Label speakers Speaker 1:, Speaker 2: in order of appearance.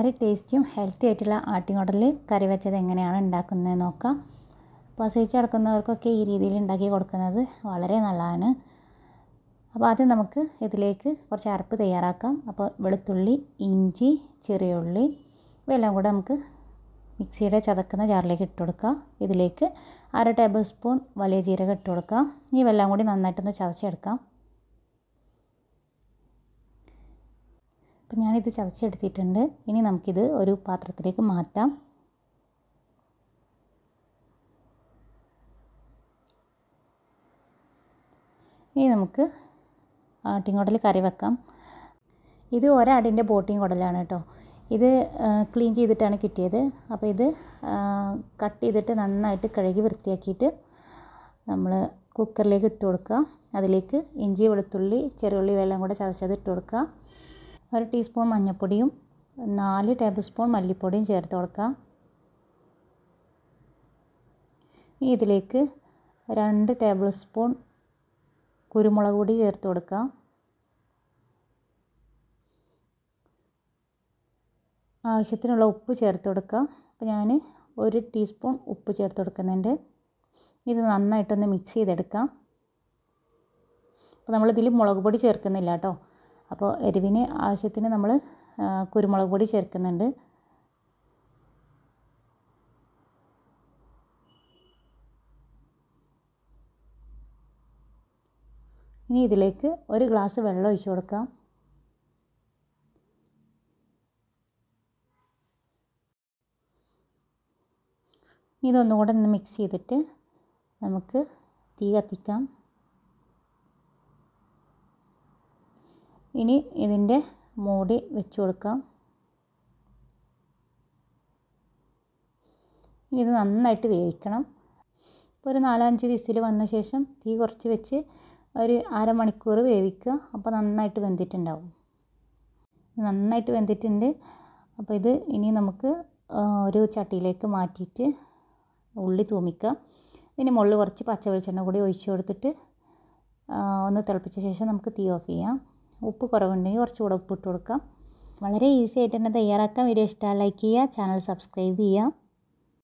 Speaker 1: വളരെ ടേസ്റ്റിയും ഹെൽത്തി ആയിട്ടുള്ള ആട്ടിൻകുടൽ കറി വെച്ചത് എങ്ങനെയാണ് ഉണ്ടാക്കുന്നത് നോക്കാം പ്രസവിച്ച് കിടക്കുന്നവർക്കൊക്കെ ഈ രീതിയിൽ ഉണ്ടാക്കി കൊടുക്കുന്നത് വളരെ നല്ലതാണ് അപ്പോൾ ആദ്യം നമുക്ക് ഇതിലേക്ക് കുറച്ച് അരപ്പ് തയ്യാറാക്കാം അപ്പോൾ വെളുത്തുള്ളി ഇഞ്ചി ചെറിയ ഉള്ളി ഇവയെല്ലാം കൂടെ നമുക്ക് മിക്സിയുടെ ചതക്കുന്ന ജാറിലേക്ക് ഇട്ട് കൊടുക്കുക ഇതിലേക്ക് അര ടേബിൾ സ്പൂൺ വലിയ ജീരകം ഇട്ട് കൊടുക്കുക ഇവയെല്ലാം കൂടി നന്നായിട്ടൊന്ന് ചതച്ചെടുക്കാം അപ്പം ഞാനിത് ചതച്ചെടുത്തിട്ടുണ്ട് ഇനി നമുക്കിത് ഒരു പാത്രത്തിലേക്ക് മാറ്റാം ഇനി നമുക്ക് ആട്ടിൻകുടൽ കറി വെക്കാം ഇത് ഒരാടിൻ്റെ ബോട്ടിയും കുടലാണ് കേട്ടോ ഇത് ക്ലീൻ ചെയ്തിട്ടാണ് കിട്ടിയത് അപ്പോൾ ഇത് കട്ട് ചെയ്തിട്ട് നന്നായിട്ട് കഴുകി വൃത്തിയാക്കിയിട്ട് നമ്മൾ കുക്കറിലേക്ക് ഇട്ട് കൊടുക്കുക അതിലേക്ക് ഇഞ്ചി വെളുത്തുള്ളി ചെറുള്ളി വെള്ളം കൂടെ ചതച്ചത് ഇട്ട് കൊടുക്കുക ഒരു ടീസ്പൂൺ മഞ്ഞൾപ്പൊടിയും നാല് ടേബിൾ സ്പൂൺ മല്ലിപ്പൊടിയും ചേർത്ത് കൊടുക്കുക ഇനി ഇതിലേക്ക് രണ്ട് ടേബിൾ സ്പൂൺ കുരുമുളക് പൊടി ചേർത്ത് കൊടുക്കുക ആവശ്യത്തിനുള്ള ഉപ്പ് ചേർത്ത് കൊടുക്കുക അപ്പോൾ ഞാൻ ഒരു ടീസ്പൂൺ ഉപ്പ് ചേർത്ത് കൊടുക്കുന്നുണ്ട് ഇത് നന്നായിട്ടൊന്ന് മിക്സ് ചെയ്തെടുക്കാം അപ്പോൾ നമ്മളിതിൽ മുളക് പൊടി ചേർക്കുന്നില്ല കേട്ടോ അപ്പോൾ എരിവിന് ആവശ്യത്തിന് നമ്മൾ കുരുമുളക് പൊടി ചേർക്കുന്നുണ്ട് ഇനി ഇതിലേക്ക് ഒരു ഗ്ലാസ് വെള്ളം ഒഴിച്ച് കൊടുക്കാം ഇതൊന്നും കൂടെ ഒന്ന് മിക്സ് ചെയ്തിട്ട് നമുക്ക് തീ കത്തിക്കാം ഇനി ഇതിൻ്റെ മൂടി വെച്ച് കൊടുക്കാം ഇനി ഇത് നന്നായിട്ട് വേവിക്കണം ഇപ്പോൾ ഒരു നാലഞ്ച് വിസിൽ വന്ന ശേഷം തീ കുറച്ച് വെച്ച് ഒരു അരമണിക്കൂർ വേവിക്കുക അപ്പോൾ നന്നായിട്ട് വെന്തിട്ടുണ്ടാവും നന്നായിട്ട് വെന്തിട്ടുണ്ട് അപ്പോൾ ഇത് ഇനി നമുക്ക് ഒരു ചട്ടിയിലേക്ക് മാറ്റിയിട്ട് ഉള്ളി തൂമിക്കുക ഇതിന് മുകളിൽ കുറച്ച് പച്ച വെളിച്ചെണ്ണ കൂടി ഒഴിച്ച് കൊടുത്തിട്ട് ഒന്ന് തിളപ്പിച്ച ശേഷം നമുക്ക് തീ ഓഫ് ചെയ്യാം ഉപ്പ് കുറവുണ്ടെങ്കിൽ കുറച്ച് കൂടെ ഉപ്പ് ഇട്ട് കൊടുക്കാം വളരെ ഈസി ആയിട്ട് തന്നെ തയ്യാറാക്കാം വീഡിയോ ഇഷ്ടമായി ലൈക്ക് ചെയ്യുക ചാനൽ സബ്സ്ക്രൈബ് ചെയ്യുക